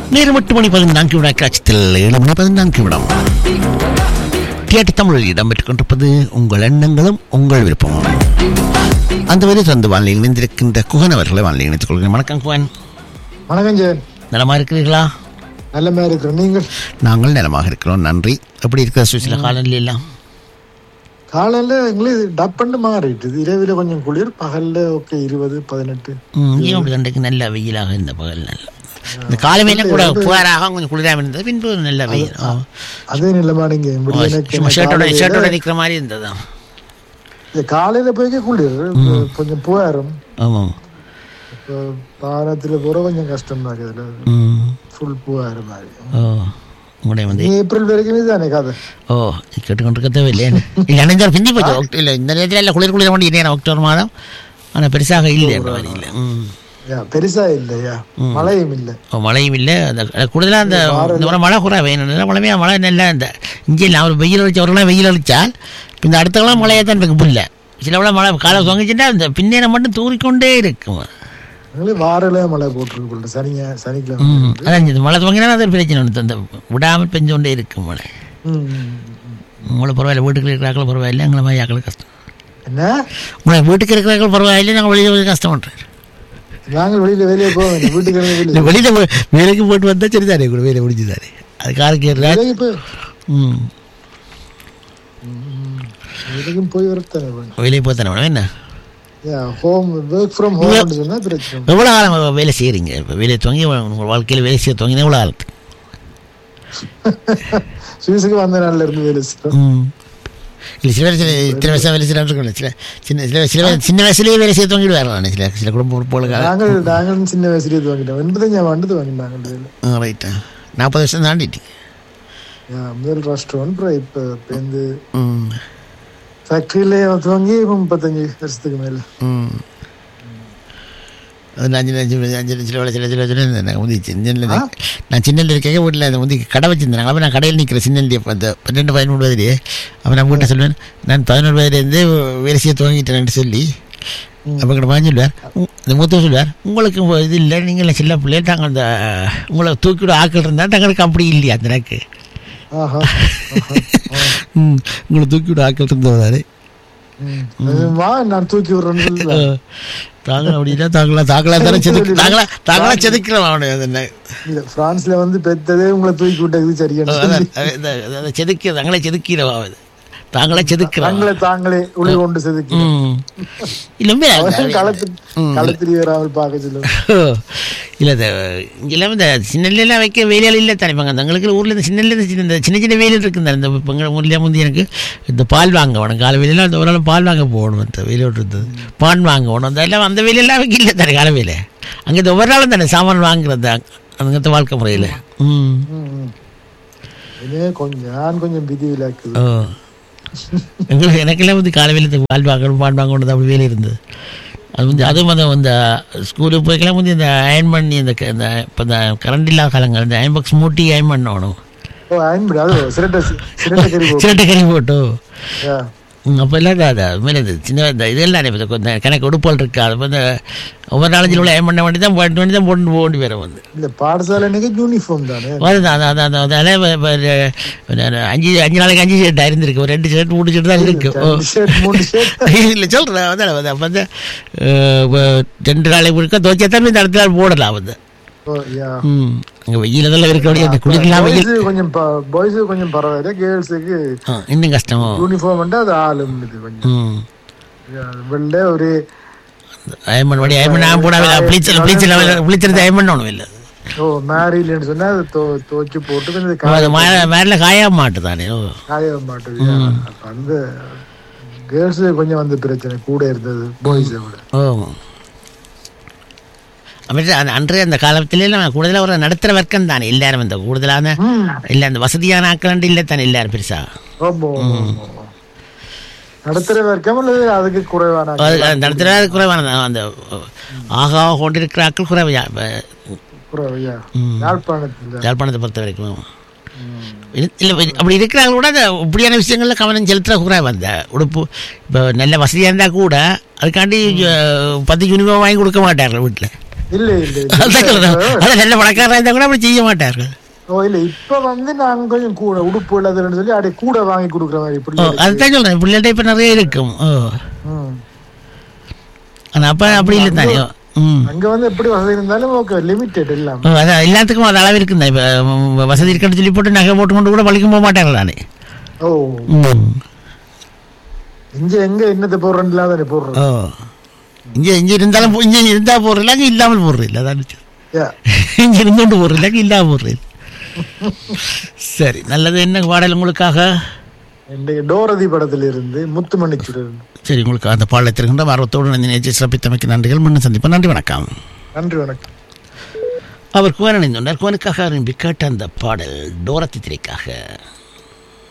நேரம் எட்டு மணி பதினான்கு விட காட்சத்தில் ஏழு மணி பதினான்கு விடம் தியேட்டர் தமிழில் இடம்பெற்றுக் கொண்டிருப்பது உங்கள் எண்ணங்களும் உங்கள் விருப்பமும் அந்த வரை தந்து வானிலை இணைந்திருக்கின்ற குகன் அவர்களை வானிலை இணைத்துக் கொள்கிறேன் வணக்கம் குகன் வணக்கம் ஜெயன் நலமா இருக்கிறீர்களா நல்ல மாதிரி இருக்கிறோம் நீங்கள் நாங்கள் நலமாக இருக்கிறோம் நன்றி எப்படி இருக்கிற சுவிசில காலநிலை எல்லாம் காலையில எங்களுக்கு டப்பண்டு மாறிட்டு இரவில் கொஞ்சம் குளிர் பகல்ல ஓகே இருபது பதினெட்டு ம், ஏன் அப்படி கண்டைக்கு நல்ல வெயிலாக இந்த பகல் நல்ல இந்த காலமையில கூட புகாராக கொஞ்சம் குளிராக இருந்தது பின்பு நல்ல வெயில் ஆ. அதே நிலமாடிங்க சும்மா ஷர்ட்டோட ஷர்ட்டோட நிற்கிற மாதிரி இருந்தது காலையில போய்க்க குளிர் கொஞ்சம் புகாரம் ஆமாம் இப்போ வாரத்துல போற கொஞ்சம் கஷ்டம் தான் இதுல ம் ஃபுல் புகாரம் மாதிரி ஓ உங்களுடைய வந்து நீ ஏப்ரல் வரைக்கும் இதுதானே கதை ஓ கேட்டுக்கொண்டிருக்க தேவையில்லை இணைந்தால் பிந்தி போச்சு ஒக்ட- இல்லை இந்த நேரத்தில் எல்லாம் குளிர் குளிர வேண்டிய நேரம் அக்டோபர் மாதம் ஆனால் பெருசாக இல்லை என்ற மாதிரி இல்லை ம் யா, பெருசா இல்லையா மழையும் இல்லை ஓ, மழையும் இல்லை அந்த கூடுதலாக அந்த இந்த முறை மழை குறை வேணும் நல்ல மழைமையாக மழை நல்லா இந்த இங்கே இல்லை அவர் வெயில் அடிச்சவரெல்லாம் வெயில் அடித்தால் இந்த அடுத்தவங்களாம் மழையாக தான் இருக்கு புல்ல சிலவள மழை காலை தொங்கிச்சுட்டா இந்த பின்னேரம் மட்டும் தூறிக்கொண்டே இருக்கும் எங்களுக்கு வாரில மழை போட்டிருக்கு போல சனிங்க சனிக்கிழமை ம் அதான் இந்த மழை துவங்கினா அது ஒரு பிரச்சனை ஒன்று அந்த விடாமல் பெஞ்சு கொண்டே இருக்கும் மழை ம், ம், ம். உங்களை பரவாயில்ல வீட்டுக்கு இருக்கிறாக்கள் பரவாயில்லை எங்களை மாதிரி ஆக்கள் கஷ்டம் என்ன உங்களை வீட்டுக்கு இருக்கிறாக்கள் பரவாயில்லை நாங்கள் வெளியே போய் கஷ்டப்படுறேன் நாங்கள் வெளியில வெளியே போக வேண்டிய வீட்டுக்கு வெளியே இல்லை வெளியில் போ- வேலைக்கு போட்டு வந்தால் சரி தானே கூட வேலை முடிஞ்சு தானே அது காருக்கு ஏறுறா வேலைக்கு போய் ம் வேலைக்கும் போய் வரத்தானே வேணும் வெளியே போய் தானே வேணும் என்ன ஹோம் ஒர்க் ஃப்ரம் ஹோம் சொன்னா பிரச்சனை எவ்வளோ காலம் வேலை செய்கிறீங்க இப்போ வேலையை துவங்கி உங்கள் வாழ்க்கையில் வேலை செய்ய துவங்கினா எவ்வளோ காலத்து சுவிஸுக்கு வந்த நாள்ல இருந்து வேலை செய்யறோம் ம் இல்லை சில பேர் சில இத்தனை வருஷம் வேலை செய்யறான்னு இருக்கணும் சில சின்ன சில சில பேர் சின்ன வயசுலேயே வேலை செய்ய துவங்கிட்டு வரலாம் சில சில குடும்ப உறுப்புகளுக்காக நாங்கள் நாங்கள் சின்ன வயசுலயே துவங்கிட்டோம் எண்பத்தஞ்சாம் ஆண்டு துவங்கிட்டாங்க வேலை ரைட்டா நாற்பது வருஷம் தாண்டிட்டு Yeah, முதல் ரெஸ்டாரண்ட் அப்புறம் இப்போ இப்போ இந்த ம் ஃபேக்ட்ரியிலே துவங்கி இப்போ முப்பத்தஞ்சு வருஷத்துக்கு மேல ம் அது அஞ்சு அஞ்சு அஞ்சு சில வேலை சில சில சில நான் முந்தி சின்ன நான் சின்னல இருக்க வீட்டில் அந்த முந்தி கடை வச்சிருந்தேன் அப்போ நான் கடையில் நிற்கிற சின்னல் அந்த பன்னெண்டு பதிமூணு வயதுலேயே அப்போ நான் வீட்டை சொல்லுவேன் நான் பதினோரு வயதுலேருந்து வேலை செய்ய துவங்கிட்டேன்னு சொல்லி அப்போ கிட்ட மாதிரி சொல்லுவார் உ- இந்த மூத்த சொல்லுவார் உங்களுக்கு உங்க இது இல்லை நீங்கள் சின்ன பிள்ளைகள் தாங்க அந்த உங்களை தூக்கிவிட ஆக்கள் இருந்தால் தங்களுக்கு அப்படி இல்லையா அந்த எனக்கு ஆஹா ம் உங்களை தூக்கிவிட ஆக்கள் இருந்தவராரு ம். அது வா நான் தூக்கி விடுறேன்னு சொல்லல தாங்களா அப்படின்னா தாங்களா தாங்களா தானே செதுக்கு தாங்களா தாங்களா செதுக்கிறோம் அவனு அது என்ன இல்ல பிரான்ஸ்ல வந்து பெத்ததே உங்களை தூக்கி விட்டது சரியான அதான், அதான், அதான் செதுக்க தாங்களே செதுக்கிறவா அது தாங்களே செதுக்கிறோம் தாங்களே தாங்களே ஒளி கொண்டு செதுக்கி இல்லமே களத்து களத்தில் வராமல் பார்க்க சொல்லுங்க இல்லை இந்த இங்கெல்லாம் இந்த சின்னலாம் வைக்க வேலையால் இல்லை தானே இப்போ தங்களுக்கு ஊரில் இந்த சின்னல இந்த சின்ன இந்த சின்ன சின்ன வேலையில் இருக்குது இந்த இப்போ எங்கள் ஊர்லேயே முந்தி எனக்கு இந்த பால் வாங்க வேணும் காலை வேலையில் அந்த ஒரு நாள் பால் வாங்க போகணும் அந்த வேலையோடு இருந்தது பான் வாங்க வேணும் அதெல்லாம் அந்த வேலையெல்லாம் வைக்க இல்லை தானே காலை வேலை அங்கே இந்த ஒவ்வொரு நாளும் தானே சாமான் வாங்குறது அங்கே வாழ்க்கை முறையில் ம் ம், ம். இதே கொஞ்சம் நான் கொஞ்சம் விதி விலக்குது ஓ எங்களுக்கு எனக்கெல்லாம் வந்து காலையில் இந்த பால் வாங்கணும் பால் வாங்கணும் அப்படி வேலை இருந்தது அது வந்து அதுவும் அந்த இந்த ஸ்கூலுக்கு போய்க்கெல்லாம் வந்து இந்த அயன் பண்ணி இந்த க- இந்த இப்போ இந்த கரண்ட் இல்லாத காலங்கள் இந்த அயன் பாக்ஸ் மூட்டி அயன் பண்ணணும் ஓ அயன்படி அது சிரட்டை சிரட்டை கறி போட்டு சிரட்டை கறி போட்டு யா. அப்போ எல்லாம் அது மேலே இந்த சின்ன இந்த இதெல்லாம் இப்போ கொஞ்சம் கணக்கு உடுப்பால் இருக்கு அது வந்து ஒவ்வொரு நாலஞ்சு உள்ள அயன் பண்ண வேண்டி தான் போட்டு வேண்டி தான் போட்டு போக வேண்டி வேறு வந்து இல்ல பாடசாலை இன்னைக்கு யூனிஃபார்ம் தானே அதுதான் அதான் அதான் அதான் அதனால இப்ப- இப்ப ஒரு அஞ்சு அஞ்சு நாளைக்கு அஞ்சு ஷர்ட் இருந்திருக்கு ஒரு ரெண்டு ஷர்ட் மூணு ஷர்ட் தான் இருக்கு ஓ ஷர்ட் மூணு ஷர்ட் இல்லை சொல்கிறேன் அதான் அதான் அப்போ வந்து அஹ், இப்ப ரெண்டு நாளைக்கு இருக்க துவைச்சா தான் இந்த இடத்துல போடலாம் வந்து ஓ யா ம் அங்கே வெயில் அதெல்லாம் இருக்க முடியாது அந்த குளிர்லாம் வெயில் பாய்ஸ் கொஞ்சம் பாய்ஸ் கொஞ்சம் பரவாயில்ல கேர்ள்ஸுக்கு ஆ, இன்னும் கஷ்டமோ யூனிஃபார்ம் அது ஆளும் இது கொஞ்சம் ம் யா, வெள்ளை ஒரு அயமன் வடி அயமன் நான் போடாமல் பிளிச்சல் பிளிச்சல் பிளிச்சல் அயமன் ஒன்றும் இல்லை ஓ மேரிலன்னு சொன்னா அது தோ- துவைச்சு போட்டு கொஞ்சம் அது காய மே- மேல காய மாட்டுதானே ஓ காய மாட்டேது யா. அப்ப அந்த கேர்ள்ஸ் கொஞ்சம் வந்து பிரச்சனை கூட இருந்தது பாய்ஸை விட ஓ அப்படி அந்த அன்றைய அந்த காலத்திலே நம்ம கூடுதலாக ஒரு நடத்துகிற வர்க்கம் தானே எல்லாரும் இந்த கூடுதலான ம். இல்லை அந்த வசதியான ஆக்கள் இல்லை தானே எல்லாரும் பெருசா ஆமா, ஆமா, ஆமா. நடத்துற வரைக்கும் அல்லது அதுக்கு குறைவான நடத்துகிற குறைவான அந்த ஆகா கொண்டிருக்கிற ஆக்கள் குறைவு குறைவையா யாழ்ப்பாணத்தில் யாழ்ப்பாணத்தை பொறுத்த வரைக்கும் இல்லை அப்படி இருக்கிறாங்க கூட அந்த இப்படியான விஷயங்கள்ல கவனம் செலுத்துற குறைவு அந்த உடுப்பு இப்போ நல்ல வசதியாக இருந்தால் கூட அதுக்காண்டி அஹ், பத்து யூனிஃபார்ம் வாங்கி கொடுக்க மாட்டார்கள் வீட்டில் இல்ல இல்ல இல்ல. அதான் சொல்றேன். அதான் நல்ல பணக்காரராக இருந்தால் கூட அப்படி செய்ய மாட்டார்கள் ஓ இல்ல இப்ப வந்து நாங்க கொஞ்சம் கூட உடுப்பு உள்ளதுன்னு சொல்லி அப்படியே கூட வாங்கி கொடுக்குற மாதிரி இப்படி ஓ அதுதான் சொல்கிறேன் பிள்ளைகிட்ட இப்போ நிறைய இருக்கும் ஓ ம். ஆனால் அப்போ அப்படி இல்லை தானே ஓ. ம் அங்க வந்து எப்படி வசதி இருந்தாலும் ஓகே லிமிட்டெட் எல்லாம் ஓ, அதான் எல்லாத்துக்கும் அது அளவு இருக்குந்தா இப்போ வசதி இருக்குன்னு சொல்லி போட்டு நகை போட்டு கொண்டு கூட பழிக்கும் போக மாட்டாங்க நானே ஓ ம் இங்க எங்க என்னத்தை போடுறேன்னு தானே போடுறோம் ஓ இங்கே இங்கே இருந்தாலும் போ- இங்கே இருந்தால் போடுறதில்ல அங்கே இல்லாமல் போடுறதில்ல அதான் யா. இங்கே இருந்துകൊണ്ട് போடுறதில்ல அங்கே இல்லாமல் போடுறது சரி நல்லது என்ன பாடல் உங்களுக்காக இன்றைக்கு டோரதி படத்துல இருந்து முத்துமணிச்சுடன் சரி உங்களுக்கு அந்த பாடலத்திற்கின்ற ஆர்வத்தோடு இந்த நிகழ்ச்சி சிறப்பித்தமைக்கு நன்றிகள் முன்ன சந்திப்போம் நன்றி வணக்கம் நன்றி வணக்கம் அவர் குவரன் சொன்னார் குவனுக்காக விரும்பி கேட்ட அந்த பாடல் டோரத்தி திரைக்காக